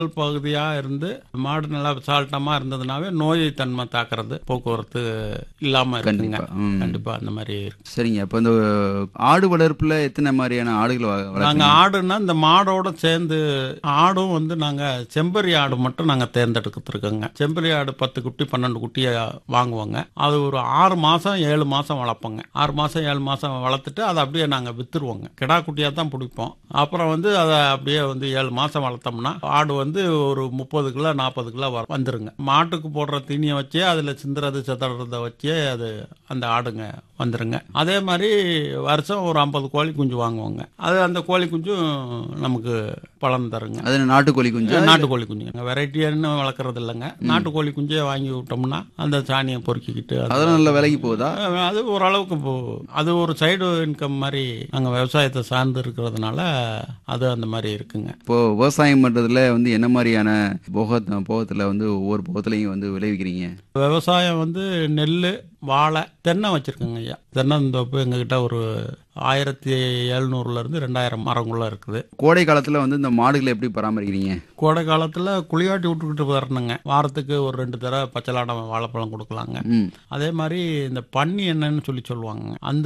பகுதியா இருந்து மாடு நல்லா விசால்ட்டமா இருந்ததுனாவே நோயை தன்மை தாக்குறது போக்குவரத்து இல்லாம இருக்குங்க கண்டிப்பா ம். கண்டிப்பா அந்த மாதிரி இருக்கு சரிங்க இப்போ இந்த ஆடு வளர்ப்புல எத்தனை மாதிரியான ஆடுகள் வ- நாங்க வளர்க்குறீங்க ஆடுனா இந்த மாடோட சேர்ந்து ஆடும் வந்து நாங்க செம்பரி ஆடு மட்டும் நாங்க தேர்ந்தெடுத்துருக்கோங்க செம்பரி ஆடு பத்து குட்டி பன்னெண்டு குட்டியை வாங்குவோங்க அது ஒரு ஆறு மாசம் ஏழு மாசம் வளர்ப்போங்க ஆறு மாசம் ஏழு மாசம் வளர்த்துட்டு அதை அப்படியே நாங்க வித்துருவோங்க கிடா குட்டியா தான் பிடிப்போம் அப்புறம் வந்து அதை அப்படியே வந்து ஏழு மாசம் வளர்த்தோம்னா ஆடு வந்து ஒரு முப்பது கிலோ நாற்பது கிலோ வ- வந்துருங்க மாட்டுக்கு போடுற தீனியை வச்சே அதுல சிந்துறது செதறத வச்சே அது அந்த ஆடுங்க வந்துருங்க அதே மாதிரி வருஷம் ஒரு ஐம்பது கோழி குஞ்சு வாங்குவோங்க அது அந்த கோழி குஞ்சும் நமக்கு பலன் தருங்க அது நாட்டுக்கோழி குஞ்சு நாட்டுக்கோழி குஞ்சுங்க வெரைட்டியான்னு வளர்க்குறது இல்லைங்க நாட்டுக்கோழி குஞ்சே வாங்கி விட்டோம்னா அந்த சாணியை பொறுக்கிக்கிட்டு அது- அதெல்லாம் நல்ல விலைக்கு போகுதா அது ஓரளவுக்கு இப்போ அது ஒரு சைடு இன்கம் மாதிரி நாங்கள் விவசாயத்தை சார்ந்து இருக்கிறதுனால அது அந்த மாதிரி இருக்குங்க இப்போ விவசாயம் பண்றதுல வந்து என்ன மாதிரியான போக போகத்துல வந்து ஒவ்வொரு போகத்துலையும் வந்து விளைவிக்கிறீங்க விவசாயம் வந்து நெல் வாழை தென்னை வச்சிருக்கோங்க ஐயா தென்னந்தோப்பு எங்ககிட்ட ஒரு ஆயிரத்தி எழுநூறுல இருந்து ரெண்டாயிரம் மரங்குள்ள இருக்குது கோடை காலத்துல வந்து இந்த மாடுகளை எப்படி பராமரிக்கிறீங்க கோடை காலத்தில் குளியாட்டி விட்டுக்கிட்டு வரணுங்க வாரத்துக்கு ஒரு ரெண்டு தடவை பச்சலாடம் வாழைப்பழம் கொடுக்கலாங்க ம் அதே மாதிரி இந்த பன்னி எண்ணெய்னு சொல்லி சொல்லுவாங்க அந்த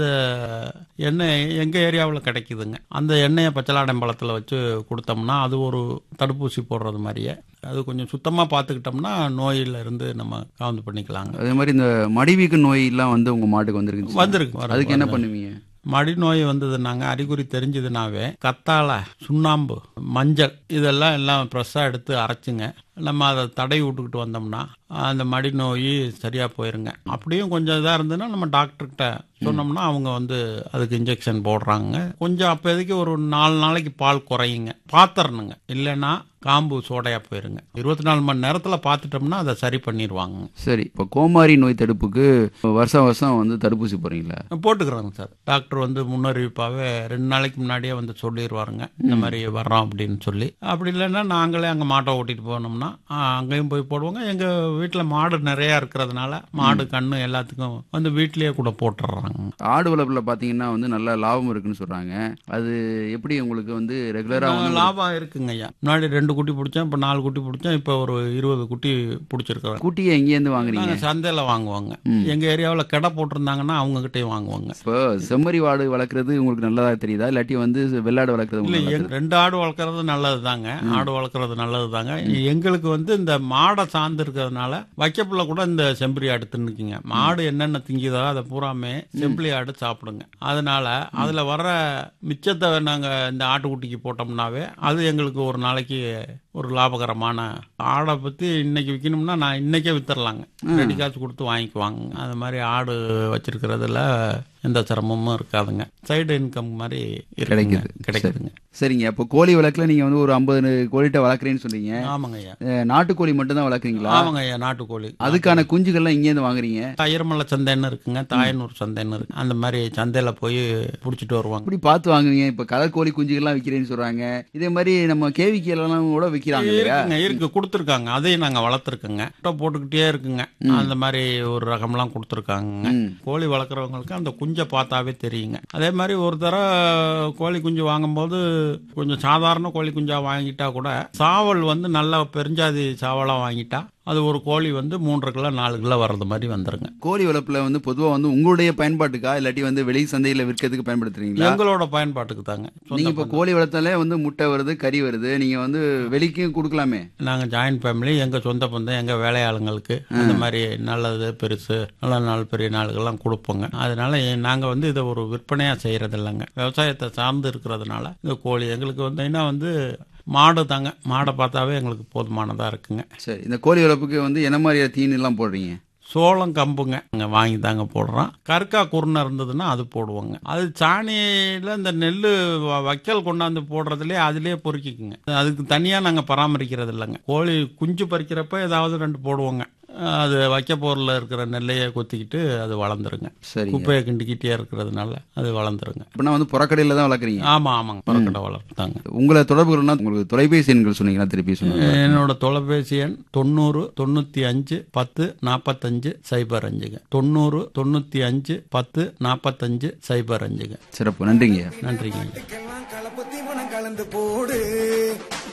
எண்ணெய் எங்கள் ஏரியாவில் கிடைக்குதுங்க அந்த எண்ணெயை பச்சலாடம் பழத்தில் வச்சு கொடுத்தோம்னா அது ஒரு தடுப்பூசி போடுறது மாதிரியே அது கொஞ்சம் சுத்தமாக பார்த்துக்கிட்டோம்னா நோயில இருந்து நம்ம காவந்து பண்ணிக்கலாங்க அதே மாதிரி இந்த மடிவீக்க நோய் எல்லாம் வந்து உங்க மாட்டுக்கு வந்திருக்கு வந்திருக்கு வருது, அதுக்கு என்ன வருது. பண்ணுவீங்க மடி நோய் வந்ததுனாங்க அறிகுறி தெரிஞ்சதுனாவே கத்தாழை சுண்ணாம்பு மஞ்சள் இதெல்லாம் எல்லாம் ஃப்ரெஷ்ஷாக எடுத்து அரைச்சுங்க நம்ம அதை தடவி விட்டுக்கிட்டு வந்தோம்னா அந்த மடி நோய் சரியாக போயிருங்க அப்படியும் கொஞ்சம் இதாக இருந்ததுன்னா நம்ம டாக்டர்கிட்ட சொன்னோம்னா அவங்க வந்து அதுக்கு இன்ஜெக்ஷன் போடுறாங்க கொஞ்சம் அப்போதைக்கு ஒரு நாலு நாளைக்கு பால் குறையுங்க பார்த்துறணுங்க இல்லைன்னா காம்பு சோடையாக போயிருங்க இருபத்தி நாலு மணி நேரத்தில் பார்த்துட்டோம்னா அதை சரி பண்ணிடுவாங்க சரி இப்போ கோமாரி நோய் தடுப்புக்கு வருஷம் வருஷம் வந்து தடுப்பூசி போடுறீங்களா போட்டுக்கிறாங்க சார் டாக்டர் வந்து முன்னறிவிப்பாகவே ரெண்டு நாளைக்கு முன்னாடியே வந்து சொல்லிடுவாருங்க இந்த மாதிரி வர்றோம் அப்படின்னு சொல்லி அப்படி இல்லைன்னா நாங்களே அங்கே மாட்டை ஓட்டிட்டு போனோம்னா ஆ, அங்கேயும் போய் போடுவோங்க எங்கள் வீட்டில் மாடு நிறையா இருக்கிறதுனால மாடு கண்ணு எல்லாத்துக்கும் வந்து வீட்டிலேயே கூட போட்டுடுறாங்க ஆடு வளர்ப்புல பாத்தீங்கன்னா வந்து நல்ல லாபம் இருக்குன்னு சொல்றாங்க அது எப்படி உங்களுக்கு வந்து ரெகுலரா வந்து லாபம் இருக்குங்க ஐயா முன்னாடி ரெண்டு குட்டி பிடிச்சேன் இப்போ நாலு குட்டி பிடிச்சேன் இப்போ ஒரு இருபது குட்டி பிடிச்சிருக்கிறோம் குட்டியை எங்கேருந்து வாங்குறீங்க நாங்கள் சந்தையில் வாங்குவாங்க எங்கள் ஏரியாவில் கடை போட்டிருந்தாங்கன்னா அவங்ககிட்டயும் வாங்குவாங்க இப்போ செம்மறி வாடு வளர்க்குறது உங்களுக்கு நல்லதா தெரியுதா இல்லாட்டி வந்து வெள்ளாடு வளர்க்குறது இல்ல உங்களுக்கு எங்க- ரெண்டு ஆடு வளர்க்கறது நல்லது தாங்க ஆடு வளர்க்கறது நல்லது தாங்க எங்களுக்கு வந்து இந்த மாடை சார்ந்து இருக்கிறதுனால வைக்கப்புள்ள கூட இந்த செம்பரி ஆடு தின்னுக்குங்க மாடு என்னென்ன திங்குதோ அதை பூராமே செம்பரி ஆடு சாப்பிடுங்க அதனால அதுல வர்ற மிச்சத்தை நாங்க இந்த ஆட்டுக்குட்டிக்கு போட்டோம்னாவே அது எங்களுக்கு ஒரு நாளைக்கு ஒரு லாபகரமான ஆடை பத்தி இன்னைக்கு விற்கணும்னா நான் இன்னைக்கே வித்துறலாங்க ரெடி காசு கொடுத்து வாங்கிக்குவாங்க அது மாதிரி ஆடு வச்சிருக்கிறதுல எந்த சிரமமும் இருக்காதுங்க சைடு இன்கம் மாதிரி இருக்குங்க. கிடைக்குது. கிடைக்குதுங்க சரிங்க அப்போ கோழி வளர்க்கல நீங்க வந்து ஒரு ஐம்பது கோழிட்ட வளர்க்குறேன்னு சொல்றீங்க ஆமாங்க ஐயா அஹ், நாட்டுக்கோழி மட்டும் தான் வளர்க்குறீங்களா ஆமாங்க ஐயா நாட்டுக்கோழி அதுக்கான குஞ்சுகள்லாம் இங்கேருந்து வாங்குறீங்க ஐயர்மலை சந்தைன்னு இருக்குங்க தாயனூர் சந்தைன்னு இருக்கு அந்த மாதிரி சந்தையில போய் புடிச்சிட்டு வருவாங்க அப்படி பார்த்து வாங்குவீங்க இப்போ கலர் கோழி குஞ்சுகள்லாம் விற்கிறேன்னு சொல்றாங்க இதே மாதிரி நம்ம கேவிக்கு எல்லாம் கூட விற்கிறாங்க இல்லையா இருக்குங்க இருக்கு கொடுத்துருக்காங்க அதையும் நாங்க வளர்த்துருக்கோங்க முட்டை போட்டுக்கிட்டே இருக்குங்க அந்த மாதிரி ஒரு ரகம்லாம் கொடுத்துருக்காங்க ம். கோழி வளர்க்குறவங்களுக்கு அந்த குஞ்சை பார்த்தாவே தெரியுங்க அதே மாதிரி ஒரு தடவை கோழி குஞ்சு வாங்கும்போது கொஞ்சம் சாதாரண கோழி குஞ்சா வாங்கிட்டா கூட சாவல் வந்து நல்லா பெருஞ்சாதி சாவலா வாங்கிட்டா அது ஒரு கோழி வந்து மூன்றரை கிலோ நாலு கிலோ வர்றது மாதிரி வந்துருங்க கோழி வளர்ப்புல வந்து பொதுவா வந்து உங்களுடைய பயன்பாட்டுக்கா இல்லாட்டி வந்து வெளி சந்தையில விற்கிறதுக்கு பயன்படுத்துறீங்களா எங்களோட பயன்பாட்டுக்கு தாங்க நீங்க இப்போ கோழி வளர்த்தாலே வந்து முட்டை வருது கறி வருது நீங்க வந்து வெளிக்கும் கொடுக்கலாமே நாங்கள் ஜாயின்ட் ஃபேமிலி எங்கள் சொந்த பந்தம் எங்கள் வேலையாளுங்களுக்கு அந்த மாதிரி நல்லது பெருசு நல்ல நாள் பெரிய நாளுக்கெல்லாம் கொடுப்போங்க அதனால நாங்கள் வந்து இதை ஒரு விற்பனையாக செய்கிறது இல்லைங்க விவசாயத்தை சார்ந்து இருக்கிறதுனால இந்த கோழி எங்களுக்கு வந்து என்ன வந்து மாடு தாங்க மாடை பார்த்தாவே எங்களுக்கு போதுமானதாக இருக்குங்க சரி இந்த கோழி வளர்ப்புக்கு வந்து என்ன மாதிரியான தீனி எல்லாம் போடுறீங்க சோளம் கம்புங்க இங்கே வாங்கி தாங்க போடுறோம் கற்கா குருணை இருந்ததுன்னா அது போடுவோங்க அது சாணியில் இந்த நெல் வ- வைக்கல் கொண்டாந்து போடுறதுலேயே அதுலேயே பொறுக்கிக்குங்க அதுக்கு தனியாக நாங்கள் பராமரிக்கிறது இல்லைங்க கோழி குஞ்சு பறிக்கிறப்ப ஏதாவது ரெண்டு போடுவோங்க அது வைக்க போரில் இருக்கிற நெல்லையே கொத்திக்கிட்டு அது வளர்ந்துருங்க சரிங்க குப்பையை கிண்டிக்கிட்டே இருக்கிறதுனால அது வளர்ந்துருங்க அப்படின்னா வந்து புறக்கடையில தான் வளர்க்குறீங்க ஆமாம் ஆமாங்க பறக்கடை வளர்ப்பு தாங்க உங்களை தொடர்புகள்னா உங்களுக்கு தொலைபேசி எண்கள் சொன்னீங்கன்னா திருப்பி சொல்லுங்க என்னோட தொலைபேசி எண் தொண்ணூறு தொண்ணூற்றி அஞ்சு பத்து நாற்பத்தஞ்சு சைபர் அஞ்சுங்க தொண்ணூறு தொண்ணூற்றி அஞ்சு பத்து நாற்பத்தஞ்சு சைபர் அஞ்சுங்க சிறப்பு நன்றிங்க நன்றிங்க எல்லாம் கலப்பு தீவனம் கலந்து போடு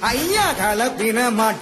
ஐயா கலப்பின மாட்டு